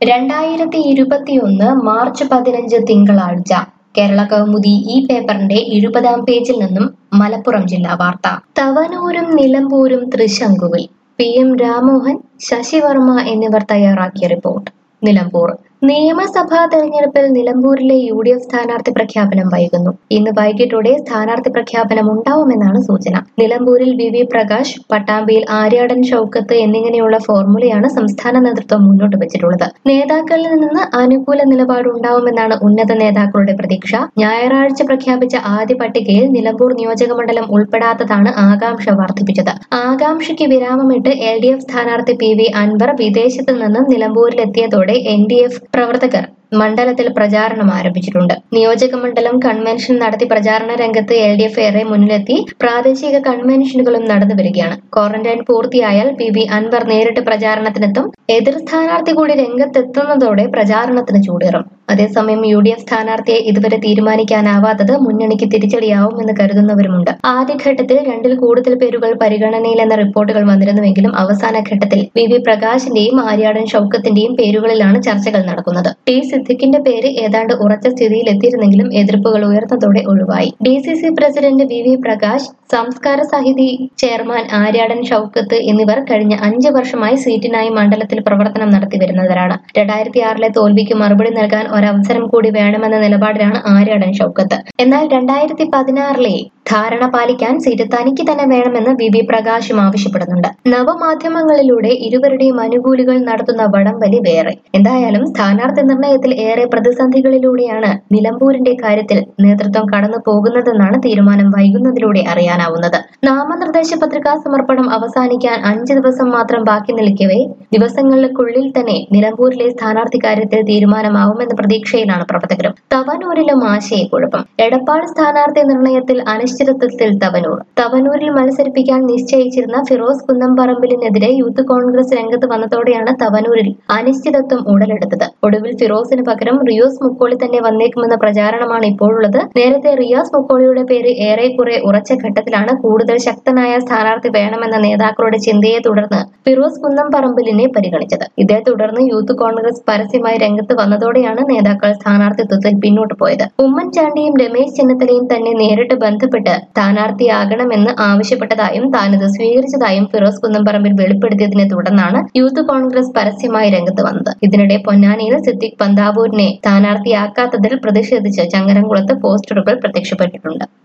രണ്ടായിരത്തി ഇരുപത്തിയൊന്ന് മാർച്ച് പതിനഞ്ച് തിങ്കളാഴ്ച കേരള കൗമുദി ഈ പേപ്പറിന്റെ ഇരുപതാം പേജിൽ നിന്നും മലപ്പുറം ജില്ലാ വാർത്ത തവനൂരും നിലമ്പൂരും തൃശങ്കുവിൽ പി എം രാമോഹൻ ശശിവർമ്മ എന്നിവർ തയ്യാറാക്കിയ റിപ്പോർട്ട് നിലമ്പൂർ നിയമസഭാ തെരഞ്ഞെടുപ്പിൽ നിലമ്പൂരിലെ യു ഡി എഫ് സ്ഥാനാർത്ഥി പ്രഖ്യാപനം വൈകുന്നു ഇന്ന് വൈകിട്ടോടെ സ്ഥാനാർത്ഥി പ്രഖ്യാപനം ഉണ്ടാവുമെന്നാണ് സൂചന നിലമ്പൂരിൽ വി വി പ്രകാശ് പട്ടാമ്പിയിൽ ആര്യാടൻ ഷൗക്കത്ത് എന്നിങ്ങനെയുള്ള ഫോർമുലയാണ് സംസ്ഥാന നേതൃത്വം മുന്നോട്ട് വെച്ചിട്ടുള്ളത് നേതാക്കളിൽ നിന്ന് അനുകൂല നിലപാടുണ്ടാവുമെന്നാണ് ഉന്നത നേതാക്കളുടെ പ്രതീക്ഷ ഞായറാഴ്ച പ്രഖ്യാപിച്ച ആദ്യ പട്ടികയിൽ നിലമ്പൂർ നിയോജകമണ്ഡലം ഉൾപ്പെടാത്തതാണ് ആകാംക്ഷ വർദ്ധിപ്പിച്ചത് ആകാംക്ഷയ്ക്ക് വിരാമമിട്ട് എൽ ഡി എഫ് സ്ഥാനാർത്ഥി പി വി അൻവർ വിദേശത്ത് നിന്നും നിലമ്പൂരിലെത്തിയതോടെ എൻ ഡി എഫ് പ്രവർത്തകർ മണ്ഡലത്തിൽ പ്രചാരണം ആരംഭിച്ചിട്ടുണ്ട് നിയോജക മണ്ഡലം കൺവെൻഷൻ നടത്തി പ്രചാരണ രംഗത്ത് എൽ ഡി എഫ് ഏറെ മുന്നിലെത്തി പ്രാദേശിക കൺവെൻഷനുകളും നടന്നു വരികയാണ് ക്വാറന്റൈൻ പൂർത്തിയായാൽ പി വി അൻവർ നേരിട്ട് പ്രചാരണത്തിനെത്തും എതിർ സ്ഥാനാർത്ഥി കൂടി രംഗത്തെത്തുന്നതോടെ പ്രചാരണത്തിന് ചൂടേറും അതേസമയം യു ഡി എഫ് സ്ഥാനാർത്ഥിയെ ഇതുവരെ തീരുമാനിക്കാനാവാത്തത് മുന്നണിക്ക് തിരിച്ചടിയാവുമെന്ന് കരുതുന്നവരുമുണ്ട് ആദ്യഘട്ടത്തിൽ രണ്ടിൽ കൂടുതൽ പേരുകൾ പരിഗണനയിലെന്ന റിപ്പോർട്ടുകൾ വന്നിരുന്നുവെങ്കിലും അവസാന ഘട്ടത്തിൽ വി വി പ്രകാശിന്റെയും ആര്യാടൻ ഷൗക്കത്തിന്റെയും പേരുകളിലാണ് ചർച്ചകൾ നടക്കുന്നത് ടി സിദ്ദിഖിന്റെ പേര് ഏതാണ്ട് ഉറച്ച സ്ഥിതിയിൽ എത്തിയിരുന്നെങ്കിലും എതിർപ്പുകൾ ഉയർന്നതോടെ ഒഴിവായി D C C president V V Prakash സംസ്കാര സമിതി ചെയർമാൻ ആര്യാടൻ ഷൗക്കത്ത് എന്നിവർ കഴിഞ്ഞ അഞ്ച് വർഷമായി സീറ്റിനായി മണ്ഡലത്തിൽ പ്രവർത്തനം നടത്തി വരുന്നവരാണ് രണ്ടായിരത്തി ആറിലെ തോൽവിക്ക് മറുപടി നൽകാൻ ഒരവസരം കൂടി വേണമെന്ന നിലപാടിലാണ് ആര്യാടൻ ഷൗക്കത്ത് എന്നാൽ രണ്ടായിരത്തി പതിനാറിലെ ധാരണ പാലിക്കാൻ സീറ്റ് തനിക്ക് തന്നെ വേണമെന്ന് വി ബി പ്രകാശും ആവശ്യപ്പെടുന്നുണ്ട് നവമാധ്യമങ്ങളിലൂടെ ഇരുവരുടെയും അനുകൂലികൾ നടത്തുന്ന വടംവലി വേറെ എന്തായാലും സ്ഥാനാർത്ഥി നിർണയത്തിൽ ഏറെ പ്രതിസന്ധികളിലൂടെയാണ് നിലമ്പൂരിന്റെ കാര്യത്തിൽ നേതൃത്വം കടന്നു പോകുന്നതെന്നാണ് തീരുമാനം വൈകുന്നതിലൂടെ അറിയാനാവുന്നത് നാമനിർദ്ദേശ പത്രികാ സമർപ്പണം അവസാനിക്കാൻ അഞ്ച് ദിവസം മാത്രം ബാക്കി നിൽക്കവേ ദിവസങ്ങൾക്കുള്ളിൽ തന്നെ നിലമ്പൂരിലെ സ്ഥാനാർത്ഥി കാര്യത്തിൽ തീരുമാനമാവുമെന്ന പ്രതീക്ഷയിലാണ് പ്രവർത്തകരും തവനൂരിലും ആശയക്കുഴപ്പം എടപ്പാൾ സ്ഥാനാർത്ഥി നിർണയത്തിൽ അനിശ്ചിതത്വത്തിൽ തവനൂർ തവനൂരിൽ മത്സരിപ്പിക്കാൻ നിശ്ചയിച്ചിരുന്ന ഫിറോസ് കുന്നംപറമ്പിലിനെതിരെ യൂത്ത് കോൺഗ്രസ് രംഗത്ത് വന്നതോടെയാണ് തവനൂരിൽ അനിശ്ചിതത്വം ഉടലെടുത്തത് ഒടുവിൽ ഫിറോസിന് പകരം റിയോസ് മുക്കോളി തന്നെ വന്നേക്കുമെന്ന പ്രചാരണമാണ് ഇപ്പോഴുള്ളത് നേരത്തെ റിയാസ് മുക്കോളിയുടെ പേര് ഏറെക്കുറെ ഉറച്ച ഘട്ടത്തിലാണ് കൂടുതൽ ശക്തനായ സ്ഥാനാർത്ഥി വേണമെന്ന നേതാക്കളുടെ ചിന്തയെ തുടർന്ന് ഫിറോസ് കുന്നംപറമ്പിലിനെ പരിഗണിച്ചത് ഇതേ തുടർന്ന് യൂത്ത് കോൺഗ്രസ് പരസ്യമായി രംഗത്ത് വന്നതോടെയാണ് നേതാക്കൾ സ്ഥാനാർത്ഥിത്വത്തിൽ പിന്നോട്ട് പോയത് ഉമ്മൻചാണ്ടിയും രമേശ് ചെന്നിത്തലയും തന്നെ നേരിട്ട് ബന്ധപ്പെട്ട് സ്ഥാനാർത്ഥിയാകണമെന്ന് ആവശ്യപ്പെട്ടതായും താനിത് സ്വീകരിച്ചതായും ഫിറോസ് കുന്നംപറമ്പിൽ വെളിപ്പെടുത്തിയതിനെ തുടർന്നാണ് യൂത്ത് കോൺഗ്രസ് പരസ്യമായി രംഗത്ത് വന്നത് ഇതിനിടെ പൊന്നാനിയിൽ സിദ്ദിഖ് പന്താവൂരിനെ സ്ഥാനാർത്ഥിയാക്കാത്തതിൽ പ്രതിഷേധിച്ച് ചങ്ങരംകുളത്ത് പോസ്റ്ററുകൾ പ്രത്യക്ഷപ്പെട്ടിട്ടുണ്ട്